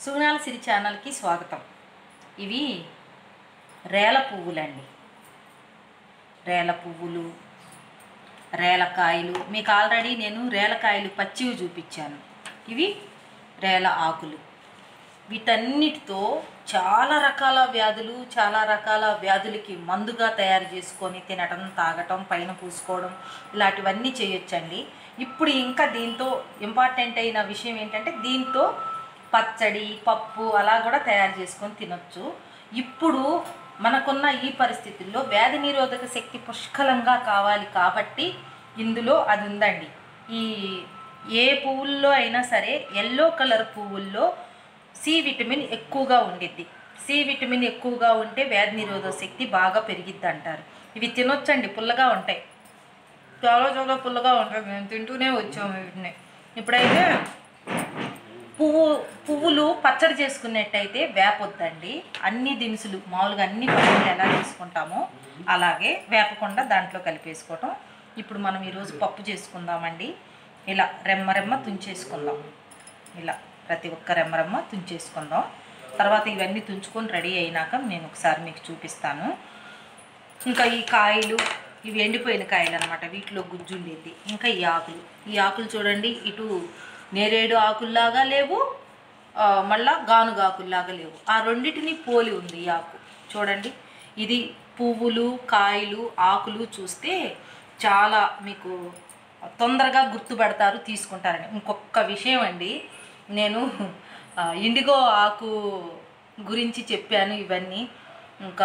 సుగుణాల సిరి ఛానల్కి స్వాగతం ఇవి రేల పువ్వులండి రేల పువ్వులు రేలకాయలు మీకు ఆల్రెడీ నేను రేలకాయలు పచ్చివి చూపించాను ఇవి రేల ఆకులు వీటన్నిటితో చాలా రకాల వ్యాధులు చాలా రకాల వ్యాధులకి మందుగా తయారు చేసుకొని తినటం తాగటం పైన పూసుకోవడం ఇలాంటివన్నీ చేయొచ్చండి ఇప్పుడు ఇంకా దీంతో ఇంపార్టెంట్ అయిన విషయం ఏంటంటే దీంతో పచ్చడి పప్పు అలా కూడా తయారు చేసుకొని తినొచ్చు ఇప్పుడు మనకున్న ఈ పరిస్థితుల్లో వ్యాధి నిరోధక శక్తి పుష్కలంగా కావాలి కాబట్టి ఇందులో అది ఉందండి ఈ ఏ పువ్వుల్లో అయినా సరే ఎల్లో కలర్ పువ్వుల్లో సి విటమిన్ ఎక్కువగా ఉండిద్ది సి విటమిన్ ఎక్కువగా ఉంటే వ్యాధి నిరోధక శక్తి బాగా పెరిగిద్ది అంటారు ఇవి తినొచ్చండి పుల్లగా ఉంటాయి చాలా చాలా పుల్లగా ఉంటాయి మేము తింటూనే వచ్చాము వీటిని ఇప్పుడైతే పువ్వు పువ్వులు పచ్చడి చేసుకున్నట్టయితే వేపొద్దండి అన్ని దినుసులు మామూలుగా అన్ని పచ్చళ్ళు ఎలా చేసుకుంటామో అలాగే వేపకుండా దాంట్లో కలిపేసుకోవటం ఇప్పుడు మనం ఈరోజు పప్పు చేసుకుందామండి ఇలా రెమ్మ రెమ్మ తుంచేసుకుందాం ఇలా ప్రతి ఒక్క రెమ్మ రెమ్మ తుంచేసుకుందాం తర్వాత ఇవన్నీ తుంచుకొని రెడీ అయినాక నేను ఒకసారి మీకు చూపిస్తాను ఇంకా ఈ కాయలు ఇవి ఎండిపోయిన కాయలు అనమాట వీటిలో గుజ్జు ఉండేది ఇంకా ఈ ఆకులు ఈ ఆకులు చూడండి ఇటు నేరేడు ఆకుల్లాగా లేవు ఆ, మళ్ళా గానుగ ఆకుల్లాగా లేవు ఆ రెండింటిని పోలి ఉంది ఈ ఆకు చూడండి ఇది పువ్వులు కాయలు ఆకులు చూస్తే చాలా మీకు తొందరగా గుర్తుపడతారు తీసుకుంటారని ఇంకొక విషయం అండి నేను ఆ, ఇండిగో ఆకు గురించి చెప్పాను ఇవన్నీ ఇంకా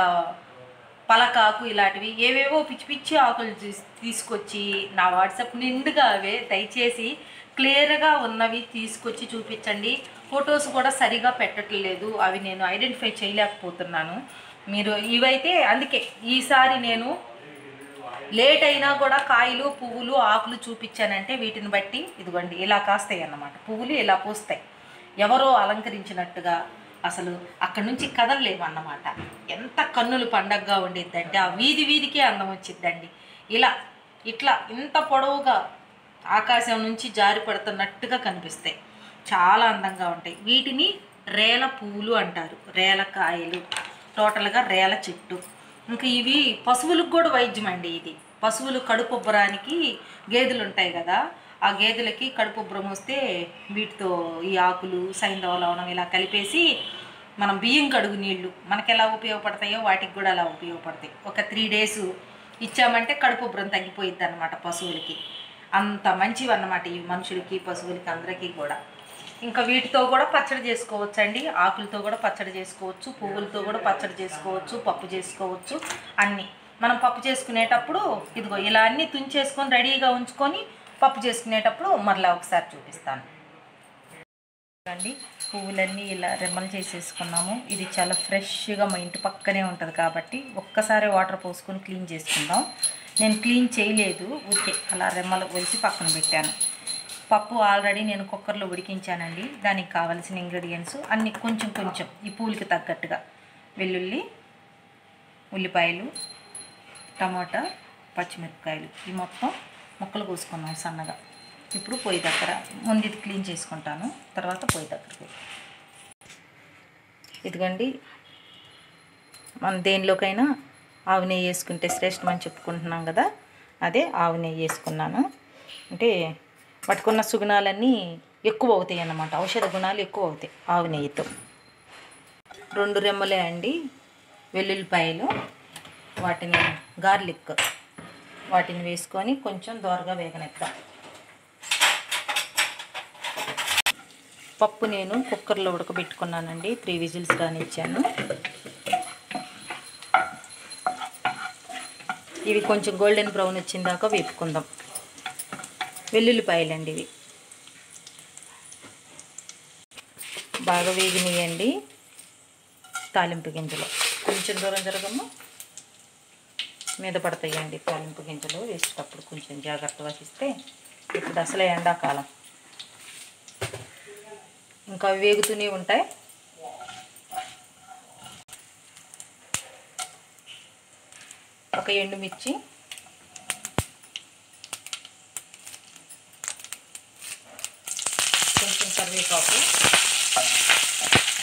పలకాకు ఇలాంటివి ఏవేవో పిచ్చి పిచ్చి ఆకులు తీస్- తీసుకొచ్చి నా వాట్సాప్ నిండుగా అవే దయచేసి క్లియర్గా ఉన్నవి తీసుకొచ్చి చూపించండి ఫొటోస్ కూడా సరిగా పెట్టట్లేదు అవి నేను ఐడెంటిఫై చేయలేకపోతున్నాను మీరు ఇవైతే అందుకే ఈసారి నేను లేట్ అయినా కూడా కాయలు పువ్వులు ఆకులు చూపించానంటే వీటిని బట్టి ఇదిగోండి ఇలా కాస్తాయి అన్నమాట పువ్వులు ఇలా పూస్తాయి ఎవరో అలంకరించినట్టుగా అసలు అక్కడి నుంచి కదలలేము అన్నమాట ఎంత కన్నులు పండగగా ఉండేదంటే ఆ వీధి వీధికే అందం వచ్చిద్దండి ఇలా ఇట్లా ఇంత పొడవుగా ఆకాశం నుంచి జారి పడుతున్నట్టుగా కనిపిస్తాయి చాలా అందంగా ఉంటాయి వీటిని రేల పువ్వులు అంటారు రేల కాయలు టోటల్గా రేల చెట్టు ఇంకా ఇవి పశువులకు కూడా వైద్యం అండి ఇది పశువులు కడుపుబ్బరానికి గేదెలు ఉంటాయి కదా ఆ గేదెలకి కడుపుబ్బరం వస్తే వీటితో ఈ ఆకులు సైంధవ లవణం ఇలా కలిపేసి మనం బియ్యం కడుగు నీళ్లు మనకి ఎలా ఉపయోగపడతాయో వాటికి కూడా అలా ఉపయోగపడతాయి ఒక త్రీ డేస్ ఇచ్చామంటే కడుపుబ్బరం తగ్గిపోయిద్ది అనమాట పశువులకి అంత మంచివి అన్నమాట ఈ మనుషులకి పశువులకి అందరికీ కూడా ఇంకా వీటితో కూడా పచ్చడి చేసుకోవచ్చు అండి ఆకులతో కూడా పచ్చడి చేసుకోవచ్చు పువ్వులతో కూడా పచ్చడి చేసుకోవచ్చు పప్పు చేసుకోవచ్చు అన్నీ మనం పప్పు చేసుకునేటప్పుడు ఇదిగో ఇలా అన్నీ తుంచేసుకొని రెడీగా ఉంచుకొని పప్పు చేసుకునేటప్పుడు మరలా ఒకసారి చూపిస్తాను అండి పువ్వులన్నీ ఇలా రెమ్మలు చేసేసుకున్నాము ఇది చాలా ఫ్రెష్గా మా ఇంటి పక్కనే ఉంటుంది కాబట్టి ఒక్కసారి వాటర్ పోసుకొని క్లీన్ చేసుకుందాం నేను క్లీన్ చేయలేదు ఊరికే అలా రెమ్మలు ఒలిసి పక్కన పెట్టాను పప్పు ఆల్రెడీ నేను కుక్కర్లో ఉడికించానండి దానికి కావాల్సిన ఇంగ్రీడియంట్స్ అన్ని కొంచెం కొంచెం ఈ పూలకి తగ్గట్టుగా వెల్లుల్లి ఉల్లిపాయలు టమాటా పచ్చిమిరపకాయలు ఈ మొత్తం ముక్కలు కోసుకున్నాం సన్నగా ఇప్పుడు పొయ్యి దగ్గర ముందు ఇది క్లీన్ చేసుకుంటాను తర్వాత పొయ్యి దగ్గరికి ఇదిగోండి మనం దేనిలోకైనా ఆవు నెయ్యి వేసుకుంటే శ్రేష్టం అని చెప్పుకుంటున్నాం కదా అదే ఆవు నెయ్యి వేసుకున్నాను అంటే పట్టుకున్న సుగుణాలన్నీ ఎక్కువ అవుతాయి అన్నమాట ఔషధ గుణాలు ఎక్కువ అవుతాయి ఆవు నెయ్యితో రెండు రెమ్మలే అండి వెల్లుల్లిపాయలు వాటిని గార్లిక్ వాటిని వేసుకొని కొంచెం దోరగా వేగనెత్తాం పప్పు నేను కుక్కర్లో ఉడకబెట్టుకున్నానండి త్రీ విజిల్స్ కానీ ఇచ్చాను ఇవి కొంచెం గోల్డెన్ బ్రౌన్ వచ్చిన దాకా వేపుకుందాం వెల్లుల్లిపాయలండి ఇవి బాగా వేగినాయండి తాలింపు గింజలు కొంచెం దూరం జరగమ్మా మీద పడతాయండి తాలింపు గింజలు వేసేటప్పుడు కొంచెం జాగ్రత్త వహిస్తే ఇప్పుడు అసలే ఎండాకాలం ఇంకా అవి వేగుతూనే ఉంటాయి ఒక ఎండుమిర్చి కొంచెం కరివేపాకు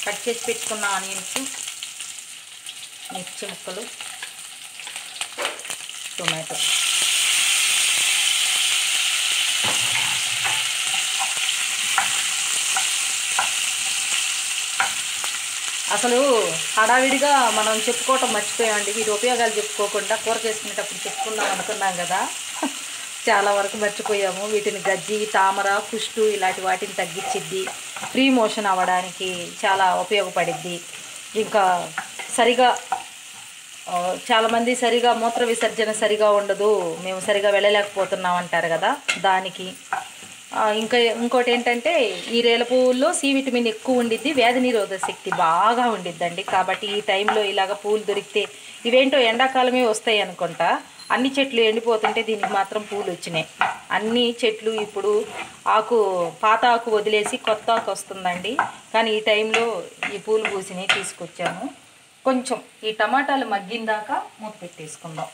కట్ చేసి పెట్టుకున్న ఆనియన్స్ మిర్చి ముక్కలు టొమాటో అసలు హడావిడిగా మనం చెప్పుకోవటం మర్చిపోయామండి వీటి ఉపయోగాలు చెప్పుకోకుండా కూర చేసుకునేటప్పుడు చెప్పుకుందాం అనుకున్నాం కదా చాలా వరకు మర్చిపోయాము వీటిని గజ్జి తామర కుష్టు ఇలాంటి వాటిని తగ్గించిద్ది ఫ్రీ మోషన్ అవ్వడానికి చాలా ఉపయోగపడిద్ది ఇంకా సరిగా ఆ, చాలామంది సరిగా మూత్ర విసర్జన సరిగా ఉండదు మేము సరిగా వెళ్ళలేకపోతున్నాం అంటారు కదా దానికి ఆ, ఇంకా ఇంకోటి ఏంటంటే ఈ రేల పువ్వుల్లో సి విటమిన్ ఎక్కువ ఉండిద్ది వ్యాధి నిరోధక శక్తి బాగా ఉండిద్దండి కాబట్టి ఈ టైంలో ఇలాగ పూలు దొరికితే ఇవేంటో ఎండాకాలమే వస్తాయి అనుకుంటా అన్ని చెట్లు ఎండిపోతుంటే దీనికి మాత్రం పూలు వచ్చినాయి అన్ని చెట్లు ఇప్పుడు ఆకు పాత ఆకు వదిలేసి కొత్త ఆకు వస్తుందండి కానీ ఈ టైంలో ఈ పూలు పూసినవి తీసుకొచ్చాము కొంచెం ఈ టమాటాలు మగ్గిన దాకా మూత పెట్టేసుకుందాం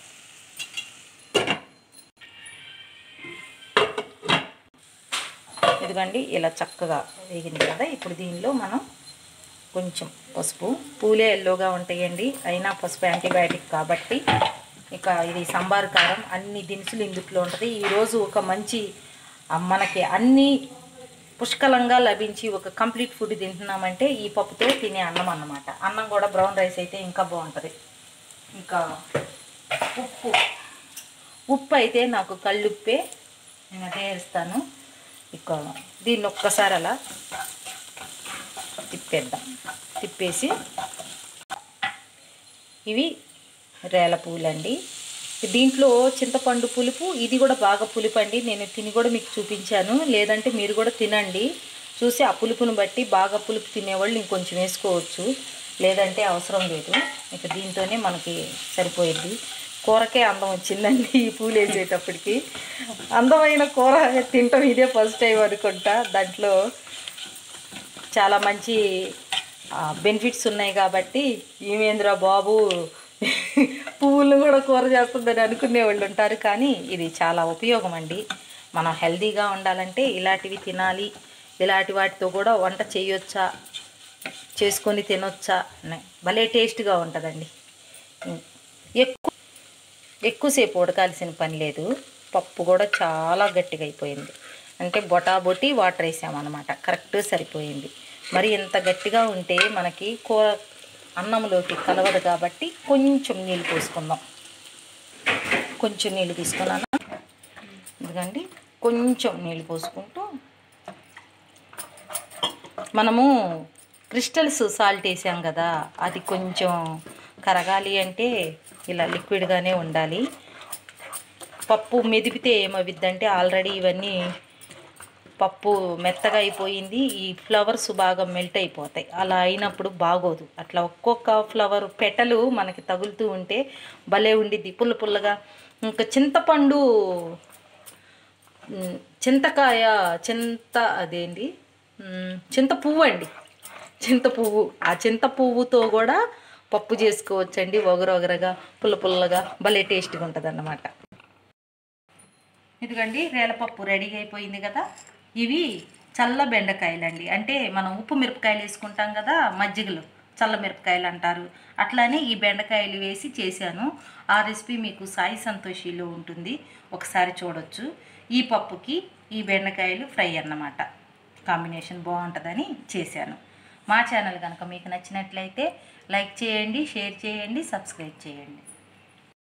ఇదిగోండి ఇలా చక్కగా వేగింది కదా ఇప్పుడు దీనిలో మనం కొంచెం పసుపు పూలే ఎల్లోగా ఉంటాయండి అయినా పసుపు యాంటీబయాటిక్ కాబట్టి ఇక ఇది సాంబార్ కారం అన్ని దినుసులు ఇందుట్లో ఉంటుంది ఈరోజు ఒక మంచి ఆ, మనకి అన్ని పుష్కలంగా లభించి ఒక కంప్లీట్ ఫుడ్ తింటున్నామంటే ఈ పప్పుతో తినే అన్నం అన్నమాట అన్నం కూడా బ్రౌన్ రైస్ అయితే ఇంకా బాగుంటుంది ఇంకా ఉప్పు ఉప్పు అయితే నాకు కళ్ళుప్పే నేను అదే వేస్తాను ఇక దీన్ని ఒక్కసారి అలా తిప్పేద్దాం తిప్పేసి ఇవి రేల పూలండి దీంట్లో చింతపండు పులుపు ఇది కూడా బాగా పులుపు అండి నేను తిని కూడా మీకు చూపించాను లేదంటే మీరు కూడా తినండి చూసి ఆ పులుపును బట్టి బాగా పులుపు తినేవాళ్ళు ఇంకొంచెం వేసుకోవచ్చు లేదంటే అవసరం లేదు ఇక దీంతోనే మనకి సరిపోయింది కూరకే అందం వచ్చిందండి ఈ పూలు వేసేటప్పటికి అందమైన కూర తింటాం ఇదే ఫస్ట్ టైం అనుకుంటా దాంట్లో చాలా మంచి బెనిఫిట్స్ ఉన్నాయి కాబట్టి ఏమేంద్రా బాబు పువ్వులను కూడా కూర చేస్తుందని అనుకునే వాళ్ళు ఉంటారు కానీ ఇది చాలా ఉపయోగం అండి మనం హెల్తీగా ఉండాలంటే ఇలాంటివి తినాలి ఇలాంటి వాటితో కూడా వంట చేయొచ్చా చేసుకొని తినొచ్చా అని భలే టేస్ట్గా ఉంటుందండి ఎక్కువ ఎక్కువసేపు ఉడకాల్సిన పని లేదు పప్పు కూడా చాలా గట్టిగా అయిపోయింది అంటే బొటా బొటి వాటర్ వేసామన్నమాట కరెక్ట్ సరిపోయింది మరి ఇంత గట్టిగా ఉంటే మనకి కూర అన్నంలోకి కలవదు కాబట్టి కొంచెం నీళ్ళు పోసుకుందాం కొంచెం నీళ్ళు తీసుకున్నాను ఎందుకండి కొంచెం నీళ్ళు పోసుకుంటూ మనము క్రిస్టల్స్ సాల్ట్ వేసాం కదా అది కొంచెం కరగాలి అంటే ఇలా లిక్విడ్గానే ఉండాలి పప్పు మెదిపితే ఏమవుద్దంటే ఆల్రెడీ ఇవన్నీ పప్పు మెత్తగా అయిపోయింది ఈ ఫ్లవర్స్ బాగా మెల్ట్ అయిపోతాయి అలా అయినప్పుడు బాగోదు అట్లా ఒక్కొక్క ఫ్లవర్ పెటలు మనకి తగులుతూ ఉంటే భలే ఉండిద్ది పుల్ల పుల్లగా ఇంకా చింతపండు ఉమ్, చింతకాయ చింత అదేంటి ఉమ్, చింత పువ్వు అండి చింత పువ్వు ఆ చింత పువ్వుతో కూడా పప్పు చేసుకోవచ్చండి ఒగరొగరగా పుల్ల పుల్లగా భలే టేస్ట్గా ఉంటుంది అన్నమాట ఇదిగండి రేలపప్పు రెడీ అయిపోయింది కదా ఇవి చల్ల బెండకాయలండి అంటే మనం ఉప్పు మిరపకాయలు వేసుకుంటాం కదా మజ్జిగలో చల్ల మిరపకాయలు అంటారు అట్లానే ఈ బెండకాయలు వేసి చేశాను ఆ రెసిపీ మీకు సాయి సంతోషిలో ఉంటుంది ఒకసారి చూడొచ్చు ఈ పప్పుకి ఈ బెండకాయలు ఫ్రై అన్నమాట కాంబినేషన్ బాగుంటుందని చేశాను మా ఛానల్ కనుక మీకు నచ్చినట్లయితే లైక్ చేయండి షేర్ చేయండి సబ్స్క్రైబ్ చేయండి